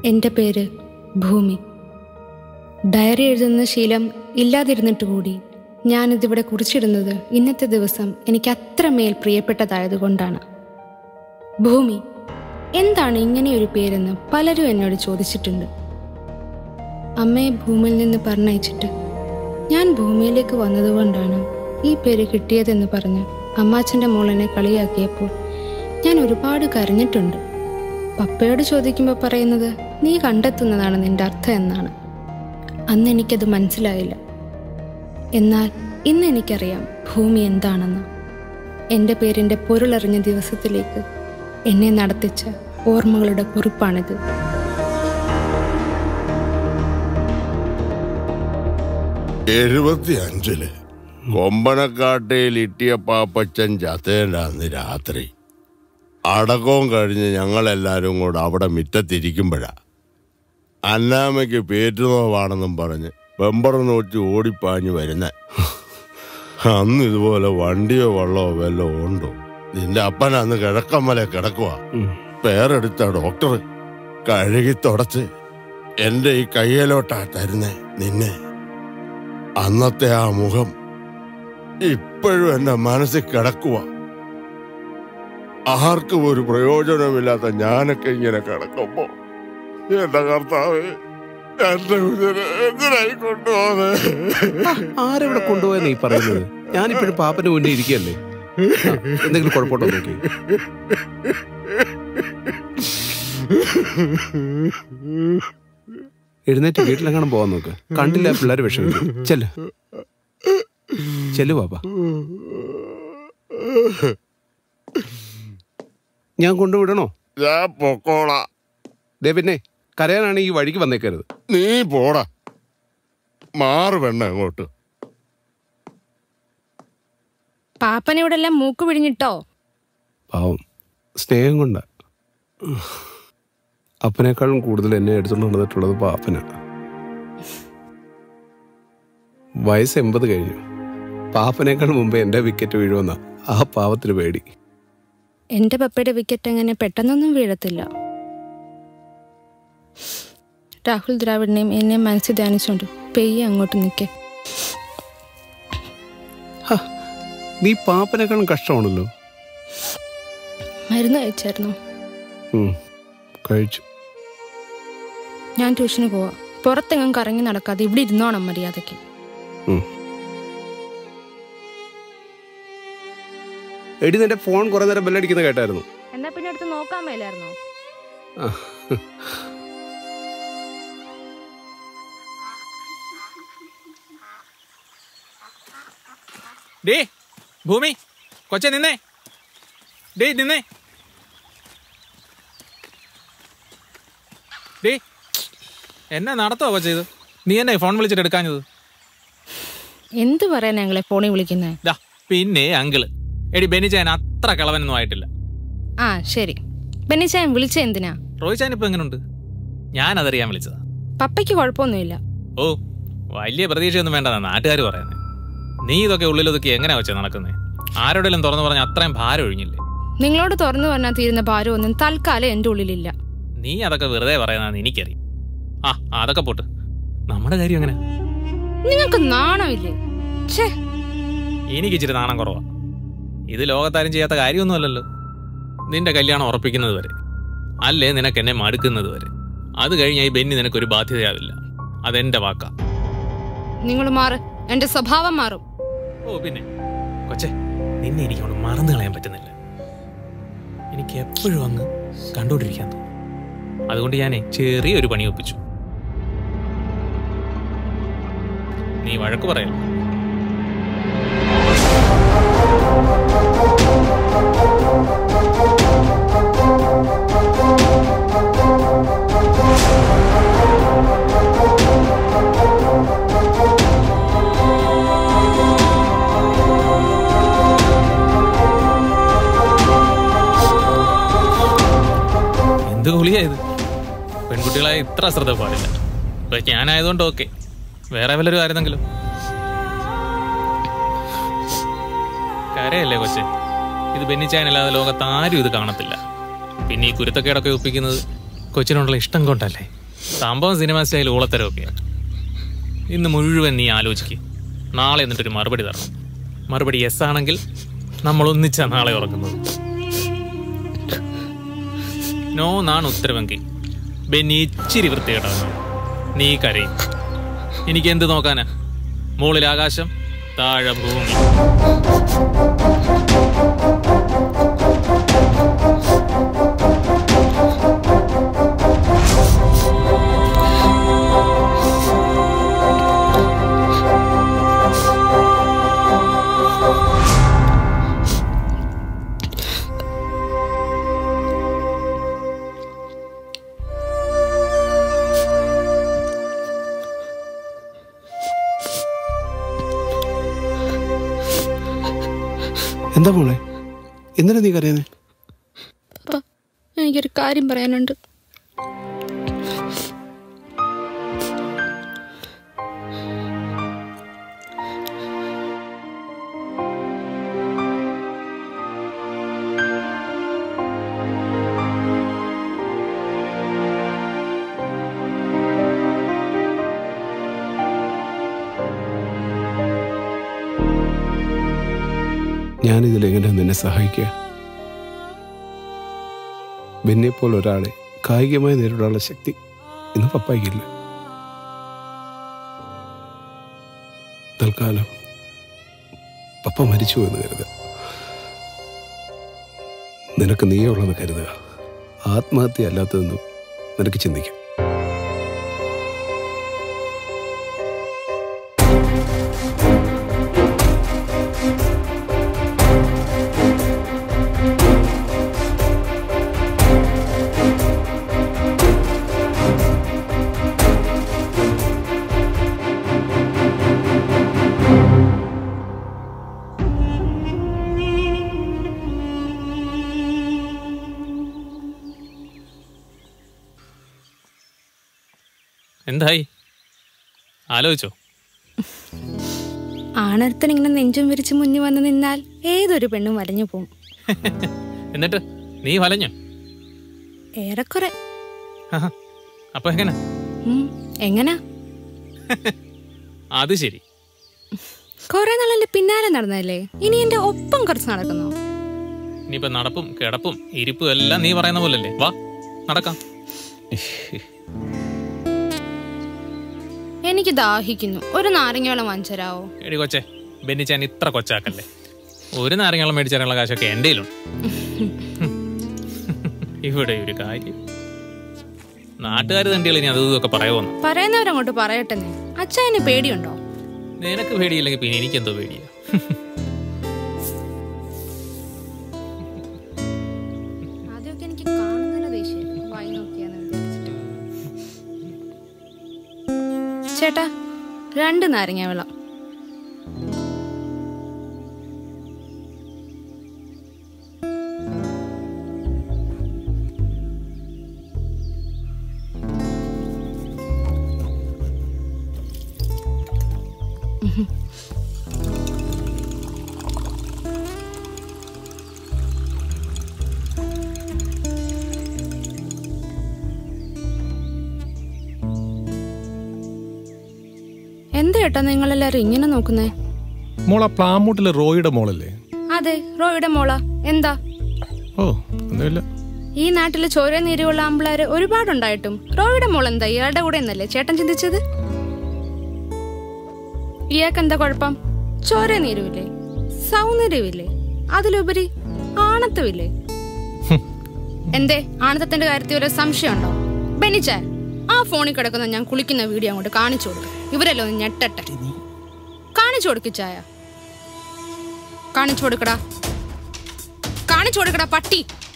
എൻ്റെ പേര് ഭൂമി ഡയറി എഴുതുന്ന ശീലം ഇല്ലാതിരുന്നിട്ട് കൂടി ഞാനിതിവിടെ കുറിച്ചിടുന്നത് ഇന്നത്തെ ദിവസം എനിക്ക് അത്രമേൽ പ്രിയപ്പെട്ടതായതുകൊണ്ടാണ് ഭൂമി എന്താണ് ഇങ്ങനെയൊരു പേരെന്ന് പലരും എന്നോട് ചോദിച്ചിട്ടുണ്ട് അമ്മയെ ഭൂമിയിൽ നിന്ന് പറഞ്ഞയച്ചിട്ട് ഞാൻ ഭൂമിയിലേക്ക് വന്നതുകൊണ്ടാണ് ഈ പേര് കിട്ടിയതെന്ന് പറഞ്ഞ് അമ്മാച്ചൻ്റെ മോളെന്നെ കളിയാക്കിയപ്പോൾ ഞാൻ ഒരുപാട് കരഞ്ഞിട്ടുണ്ട് പപ്പയോട് ചോദിക്കുമ്പോൾ പറയുന്നത് നീ കണ്ടെത്തുന്നതാണ് നിന്റെ അർത്ഥം എന്നാണ് അന്ന് എനിക്കത് മനസ്സിലായില്ല എന്നാൽ ഇന്ന് എനിക്കറിയാം ഭൂമി എന്താണെന്ന് എൻ്റെ പേരിൻ്റെ പൊരുളറിഞ്ഞ ദിവസത്തിലേക്ക് എന്നെ നടത്തിച്ച ഓർമ്മകളുടെ കുറിപ്പാണിത് എഴുപത്തി അഞ്ചില് കൊമ്പനക്കാട്ടയിൽ ഇട്ടിയ പാപ്പച്ചൻ ചത്തേണ്ട അന്ന് രാത്രി അടക്കവും കഴിഞ്ഞ് ഞങ്ങളെല്ലാരും കൂടെ അവിടെ മിറ്റത്തിരിക്കുമ്പോഴാ അന്നാമയ്ക്ക് പേറ്റുനോവാണെന്നും പറഞ്ഞ് ബമ്പർ നോക്കി ഓടിപ്പാഞ്ഞു വരുന്ന അന്ന് ഇതുപോലെ വണ്ടിയോ വള്ളമോ വല്ലോ ഉണ്ടോ നിന്റെ അപ്പൻ അന്ന് കിഴക്കമ്മല കിടക്കുവാ പേരെടുത്ത ഡോക്ടർ കഴുകി തുടച്ച് എന്റെ ഈ കയ്യിലോട്ടാ തരുന്നേ നിന്നെ അന്നത്തെ ആ മുഖം ഇപ്പോഴും എന്റെ മനസ്സിൽ കിടക്കുക ആർക്കും ഒരു പ്രയോജനമില്ലാത്ത ഞാനൊക്കെ ഇങ്ങനെ കിടക്കുമ്പോ എന്റെ കർത്താവ് എന്റെ കുഞ്ഞിനെ എന്തിനായി കൊണ്ടുപോകുന്നത് ആരെവിടെ കൊണ്ടുപോയെന്ന് ഈ പറയുന്നത് ഞാനിപ്പോഴും പാപ്പന്റെ മുന്നിൽ ഇരിക്കല്ലേ ആ, എന്തെങ്കിലും കുഴപ്പമുണ്ടോ നോക്കി എഴുന്നേറ്റ് വീട്ടിലെങ്ങാനും പോവാൻ നോക്ക് കണ്ടില്ല പിള്ളേർ വിഷമിക്കും ചെല്ല് ചെല്ലു പാപ്പ ഞാൻ കൊണ്ടുവിടണോ ഞാൻ പൊക്കോളാ ദേ പിന്നെ കരയാനാണ് ഈ വഴിക്ക് വന്നേക്കരുത് നീ പോടാ മാറ് പെണ്ണ അങ്ങോട്ട് പാപ്പനിവിടെ എല്ലാം മൂക്ക് പിഴിഞ്ഞിട്ടോ പാവം സ്നേഹം കൊണ്ട അപ്പനേക്കാളും കൂടുതൽ എന്നെ എടുത്തുകൊണ്ട് നടന്നിട്ടുള്ളത് പാപ്പന വയസ്സ് എൺപത് കഴിഞ്ഞു പാപ്പനേക്കാൾ മുമ്പ് എൻ്റെ വിക്കറ്റ് വീഴുമെന്ന ആ പാവത്തിന് പേടി എൻ്റെ പപ്പയുടെ വിക്കറ്റ് അങ്ങനെ പെട്ടെന്നൊന്നും വീഴത്തില്ല രാഹുൽ ദ്രാവിഡിനെയും എന്നെ മനസ്സിൽ ധ്യാനിച്ചുകൊണ്ട് പെയ്യെ അങ്ങോട്ട് നിൽക്കേ ഹ, നീ പാപ്പനേക്കാളും കഷ്ടമാണല്ലോ മരുന്ന് കഴിച്ചായിരുന്നോ ഉം, കഴിച്ചു ഞാൻ ട്യൂഷന് പോവാം പുറത്തെങ്ങും കറങ്ങി നടക്കാതെ ഇവിടെ ഇരുന്നോണം മര്യാദയ്ക്ക് ഉം. എടി നിന്റെ ഫോൺ കുറെ നേരം ബെല്ലടിക്കുന്ന കേട്ടായിരുന്നു എന്നാ പിന്നെ അടുത്ത് നോക്കാൻ മേലായിരുന്നോ ആ. ഡേ ഭൂമി കൊച്ചെ നിന്നേ ഡേ നിന്നേ ഡേ എന്നെ നടത്തുവാ കൊച്ചെ ഇത് നീ എന്നെ ഫോൺ വിളിച്ചിട്ട് എടുക്കാഞ്ഞത് എന്ത് പറയാൻ ഞങ്ങളെ ഫോണിൽ വിളിക്കുന്നേ ദാ പിന്നെ അങ്കിള് എടി ബെനിച്ചാൻ അത്ര കളവനൊന്നും ആയിട്ടില്ല ആ ശരി ബെന്നിച്ചായൻ വിളിച്ച എന്തിനാ റോയിച്ചാൻ ഇപ്പൊ എങ്ങനെയുണ്ട് ഞാൻ അതറിയാൻ വിളിച്ചതാ പപ്പയ്ക്ക് കുഴപ്പമൊന്നുമില്ല ഓ വലിയ പ്രതീക്ഷയൊന്നും വേണ്ടതാ നാട്ടുകാർ പറയുന്നത് നീ ഇതൊക്കെ ഉള്ളിലൊതുക്കി എങ്ങനെ വെച്ചാ നടക്കുന്നേ ആരോടെങ്കിലും തുറന്നു പറഞ്ഞ അത്രയും ഭാരം ഒഴിഞ്ഞില്ലേ നിങ്ങളോട് തുറന്നു പറഞ്ഞാൽ തീരുന്ന ഭാരമൊന്നും തൽക്കാലം എൻ്റെ ഉള്ളിലില്ല നീ അതൊക്കെ വെറുതെ പറയുന്നതെന്ന് എനിക്കറിയാം ആ അതൊക്കെ പോട്ട് നമ്മുടെ കാര്യം എങ്ങനെ നിങ്ങൾക്ക് നാണമില്ലേ ഛേ എനിക്ക് ഇച്ചിരി നാണം കുറവാ ഇത് ലോകത്താരും ചെയ്യാത്ത കാര്യമൊന്നുമല്ലല്ലോ നിന്റെ കല്യാണം ഉറപ്പിക്കുന്നത് വരെ അല്ലേ നിനക്ക് എന്നെ മടുക്കുന്നത് വരെ അത് കഴിഞ്ഞാൽ ഈ ബെന്നി നിനക്കൊരു ബാധ്യതയാവില്ല അതെന്റെ വാക്കാ നിങ്ങൾ മാറ് എന്റെ സ്വഭാവം മാറും ഓ പിന്നെ കൊച്ചെ നിന്നെ എനിക്ക് അവിടെ മറന്നു കളയാൻ പറ്റുന്നില്ല എനിക്ക് എപ്പോഴും അങ്ങ് കണ്ടോണ്ടിരിക്കാൻ തോന്നും അതുകൊണ്ട് ഞാനേ ചെറിയൊരു പണി ഒപ്പിച്ചു നീ വഴക്ക് പറയല്ല എന്ത് ഗുളിയാ ഇത് പെൺകുട്ടികളെ ഇത്ര ശ്രദ്ധ പാടില്ല ഇപ്പൊ ഞാനായതുകൊണ്ട് ഓക്കെ വേറെ വല്ലൊരു ആയിരുന്നെങ്കിലും കരയല്ലേ കൊച്ചെ ഇത് ബെന്നിച്ചായനല്ലാതെ ലോകത്ത് ആരും ഇത് കാണത്തില്ല പിന്നെ ഈ കുരുത്തക്കേടൊക്കെ ഒപ്പിക്കുന്നത് കൊച്ചിനോടുള്ള ഇഷ്ടം കൊണ്ടല്ലേ സംഭവം സിനിമ സ്റ്റൈൽ ഊളത്തരമൊക്കെയാണ് ഇന്ന് മുഴുവൻ നീ ആലോചിക്കുക നാളെ എന്നിട്ടൊരു മറുപടി തരണം മറുപടി യെസ് ആണെങ്കിൽ നമ്മൾ ഒന്നിച്ചാ നാളെ ഉറങ്ങുന്നത് നോ നാണ് ഉത്തരവെങ്കിൽ ബെന്നി ഇച്ചിരി വൃത്തികേടാണ് നീ കരയും എനിക്ക് എന്ത് നോക്കാനാ മുകളിൽ ആകാശം താഴെ ഭൂമി എന്താ മോളെ എന്തിനാ നീ കരയുന്നേ അപ്പ എനിക്കൊരു കാര്യം പറയാനുണ്ട് ഞാനിതിൽ എങ്ങനെയാ നിന്നെ സഹായിക്കുക ബെന്നിയെപ്പോലെ ഒരാളെ കായികമായി നേരിടാനുള്ള ശക്തി ഇന്ന് പപ്പായിക്കില്ല തൽക്കാലം പപ്പ മരിച്ചു എന്ന് കരുതുക നിനക്ക് നീയുള്ളതെന്ന് കരുതുക ആത്മഹത്യ അല്ലാത്തതെന്നും നിനക്ക് ചിന്തിക്കാം എന്തായി ആലോചിച്ചോ ആണർത്തൻ ഇങ്ങനെ നെഞ്ചും വിരിച്ച് മുന്നിൽ വന്ന് നിന്നാൽ ഏതൊരു പെണ്ണും വലഞ്ഞു പോവും എന്നിട്ട് നീ വലഞ്ഞോ ഏറെക്കുറെ ആഹാ. അപ്പൊ എങ്ങനെ ഉം, എങ്ങനാ അത് ശരി കുറെ നാളെന്റെ പിന്നാലെ നടന്നല്ലേ ഇനി എന്റെ ഒപ്പം കുറച്ച് നടക്കുന്നോ ഇനിയിപ്പോ നടപ്പും കിടപ്പും ഇരിപ്പും എല്ലാം നീ പറയുന്ന പോലല്ലേ വാ നടക്കാം എനിക്ക് ദാഹിക്കുന്നു ഒരു നാരങ്ങയോളം വാങ്ങിച്ചരാവോ എടി കൊച്ചെ ബെന്നിച്ചാൻ ഇത്ര കൊച്ചാക്കല്ലേ ഒരു നാരങ്ങളും മേടിച്ചാലുള്ള കാശൊക്കെ എൻ്റെ കയ്യിലുണ്ട് ഇവിടെ ഒരു കാര്യം നാട്ടുകാർ തണ്ടികൾ ഇനി അതും ഇതൊക്കെ പറയുമെന്ന് പറയുന്നവരങ്ങോട്ട് പറയട്ടെന്നേ അച്ഛന് പേടിയുണ്ടോ നിനക്ക് പേടിയില്ലെങ്കിൽ പിന്നെ എനിക്കെന്തോ പേടിയാ ആദ്യമൊക്കെ എനിക്ക് കാണുന്നതിന് ദേഷ്യം വായി നോക്കിയാന്ന് വിചാരിച്ചിട്ട് ചേട്ടാ രണ്ട് നാരങ്ങ വെള്ളം എന്താ ചേട്ടാ നിങ്ങളെല്ലാരും ഇങ്ങനെ നോക്കുന്നേ മോള പ്ലാമൂട്ടിലെ റോയിയുടെ മോളല്ലേ അതെ റോയുടെ മോള എന്താ ഓ ഒന്നുമില്ല ഈ നാട്ടില് ചോര നീരുള്ള ആമ്പിളാര് ഒരുപാടുണ്ടായിട്ടും റോയുടെ മോൾ എന്താ ഇയാളുടെ കൂടെ എന്നല്ലേ ചേട്ടൻ ചിന്തിച്ചത് ഇയാൾക്ക് എന്താ കുഴപ്പം ചോര നീരുമില്ലേ സൗന്ദര്യമില്ലേ അതിലുപരി ആണത്വമില്ലേ എന്തേ ആണത്തത്തിന്റെ കാര്യത്തിൽ ഒരു സംശയമുണ്ടോ ബെനിച്ച ആ ഫോണിൽ കിടക്കുന്ന ഞാൻ കുളിക്കുന്ന വീഡിയോ അങ്ങോട്ട് കാണിച്ചു കൊടുക്കും ഇവരല്ലോ ഒന്ന് ഞെട്ടട്ടെ കാണിച്ചു കൊടുക്കിച്ചായ കാണിച്ചു കൊടുക്കടാ കാണിച്ചു കൊടുക്കടാ പട്ടി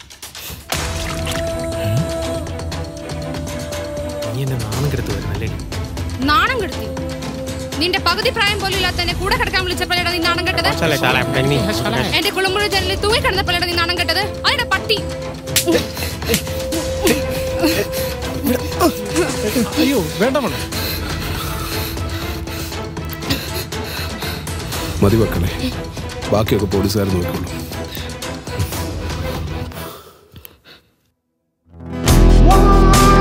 നീ എന്നെ നാണം കെടുത്ത് വരുന്നല്ലേ നാണം കെടുത്തി നിന്റെ പകുതി പ്രായം പോലും ഇല്ലാത്ത എന്നെ കൂടെ കിടക്കാൻ വിളിച്ചപ്പോഴാണ് നീ നാണം കെട്ടത് എന്റെ കുളിമുഴ ജനലിൽ തൂങ്ങി കിടന്നപ്പോഴാണ് നീ നാണം കെട്ടത് അതിന്റെ പട്ടി അയ്യോ വേണ്ട മോളെ മതി മക്കളെ ബാക്കിയൊക്കെ പോലീസുകാർ നോക്കിക്കൊള്ളു One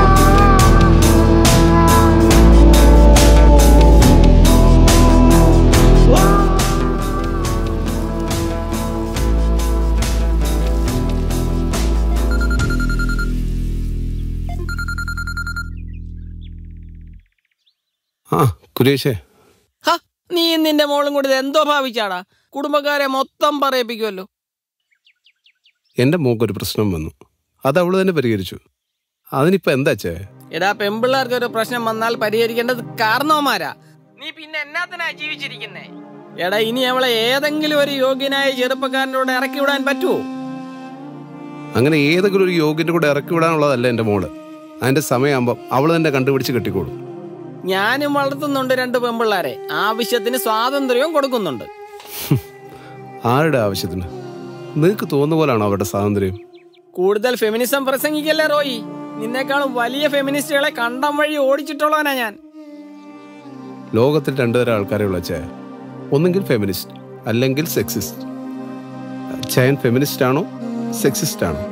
കുരേഷേ ഹ നീ നിന്റെ മോളും കൂടി ഇത് എന്തോ ഭാവിച്ചാടാ കുടുംബക്കാരെ മൊത്തം പറയിപ്പിക്കുമല്ലോ എൻ്റെ മോക്കൊരു പ്രശ്നം വന്നു അത് അവള് തന്നെ പരിഹരിച്ചു അതിനിപ്പോ എന്താ ചേ എടാ പെമ്പിള്ളേർക്ക് ഒരു പ്രശ്നം വന്നാൽ പരിഹരിക്കേണ്ടത് കാരണവന്മാരാ നീ പിന്നെ എന്നാത്തിനാ ജീവിച്ചിരിക്കുന്നേ എടാ ഇനി അവളെ ഏതെങ്കിലും ഒരു യോഗ്യനായ ചെറുപ്പക്കാരൻ്റെ കൂടെ ഇറക്കി വിടാൻ പറ്റുമോ അങ്ങനെ ഏതെങ്കിലും ഒരു യോഗ്യന്റെ കൂടെ ഇറക്കി വിടാനുള്ളതല്ല എൻ്റെ മോള് അതിന്റെ സമയമാകുമ്പോൾ അവള് തന്നെ കണ്ടുപിടിച്ച് കെട്ടിക്കോളും ഞാനും വളർത്തുന്നുണ്ട് രണ്ട് പെമ്പിള്ളാരെ ആവശ്യത്തിന് സ്വാതന്ത്ര്യവും കൊടുക്കുന്നുണ്ട് ആരുടെ ആവശ്യത്തിന് നിനക്ക് തോന്നുന്ന പോലാണോ അവരുടെ സ്വാതന്ത്ര്യം കൂടുതൽ ഫെമിനിസം പ്രസംഗിക്കല്ലേ റോയി നിന്നേക്കാളും വലിയ ഫെമിനിസ്റ്റുകളെ കണ്ടം വഴി ഓടിച്ചിട്ടുള്ളവനാ ഞാൻ ലോകത്തിൽ രണ്ടുതരം ആൾക്കാരെ ഉള്ള ചേ ഒന്നെങ്കിൽ ഫെമിനിസ്റ്റ് അല്ലെങ്കിൽ സെക്സിസ്റ്റ് ചയൻ ഫെമിനിസ്റ്റ് ആണോ സെക്സിസ്റ്റ് ആണോ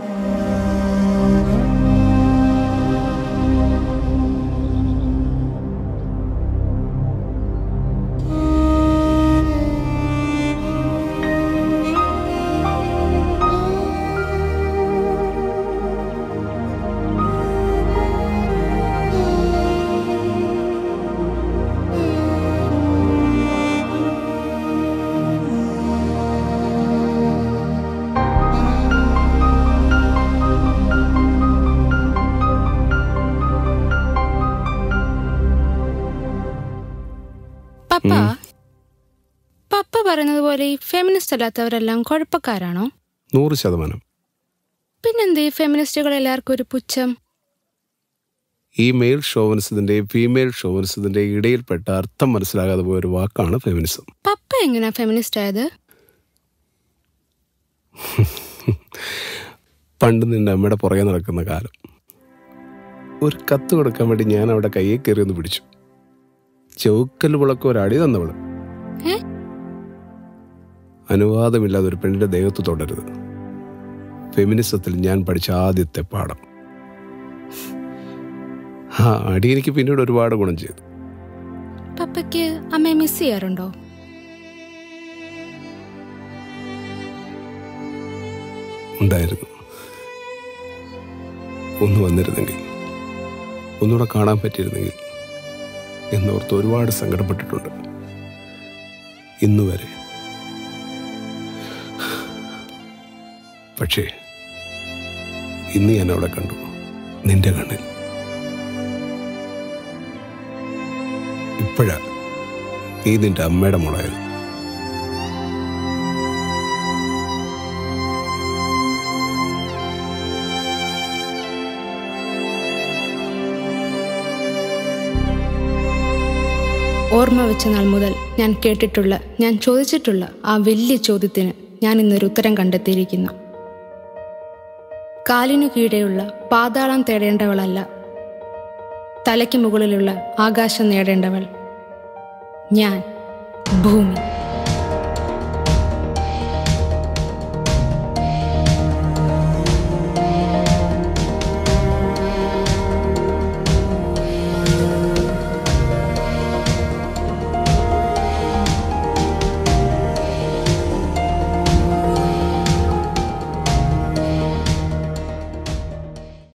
പപ്പ പപ്പ പറയുന്നത് പോലെ ഈ ഫെമിനിസ്റ്റ് അല്ലാത്തവരെല്ലാം കുഴപ്പക്കാരാണോ നൂറ് ശതമാനം പിന്നെന്ത് ഈ ഫെമിനിസ്റ്റുകൾ എല്ലാവർക്കും ഒരു പുച്ഛം ഈ മെയിൽ ഷോവനിസത്തിന്റെയും ഫീമെയിൽ ഷോവനിസത്തിന്റെയും ഇടയിൽപ്പെട്ട അർത്ഥം മനസ്സിലാകാതെ പോയ ഒരു വാക്കാണ് ഫെമിനിസം പപ്പ എങ്ങനെയാ ഫെമിനിസ്റ്റ് ആയത് പണ്ട് നിന്റെ അമ്മയുടെ പുറകെ നടക്കുന്ന കാലം ഒരു കത്ത് കൊടുക്കാൻ വേണ്ടി ഞാൻ അവിടെ കയ്യെ കയറി ഒന്ന് പിടിച്ചു ചൗക്കൽ വിളക്ക് ഒരടി തന്നവള് ഏ? അനുവാദമില്ലാതെ ഒരു പെണ്ണിന്റെ ദേഹത്ത് തൊടരുത് ഫെമിനിസത്തിൽ ഞാൻ പഠിച്ച ആദ്യത്തെ പാഠം ആ അടി എനിക്ക് പിന്നീട് ഒരുപാട് ഗുണം ചെയ്തു പപ്പയ്ക്ക് അമ്മയെ മിസ് ചെയ്യാറുണ്ടോ ഉണ്ടായിരുന്നു ഒന്ന് വന്നിരുന്നെങ്കിൽ ഒന്നുകൂടെ കാണാൻ പറ്റിയിരുന്നെങ്കിൽ എന്നോർത്ത് ഒരുപാട് സങ്കടപ്പെട്ടിട്ടുണ്ട് ഇന്നുവരെ പക്ഷേ ഇന്ന് ഞാൻ അവിടെ കണ്ടു നിന്റെ കണ്ണിൽ ഇപ്പോഴാ നീ നിന്റെ അമ്മയുടെ മോളായത് ഓർമ്മ വെച്ച നാൾ മുതൽ ഞാൻ കേട്ടിട്ടുള്ള ഞാൻ ചോദിച്ചിട്ടുള്ള ആ വലിയ ചോദ്യത്തിന് ഞാൻ ഇന്നൊരു ഉത്തരം കണ്ടെത്തിയിരിക്കുന്നു കാലിനു കീഴെയുള്ള പാതാളം തേടേണ്ടവളല്ല തലയ്ക്ക് മുകളിലുള്ള ആകാശം നേടേണ്ടവൾ ഞാൻ ഭൂമി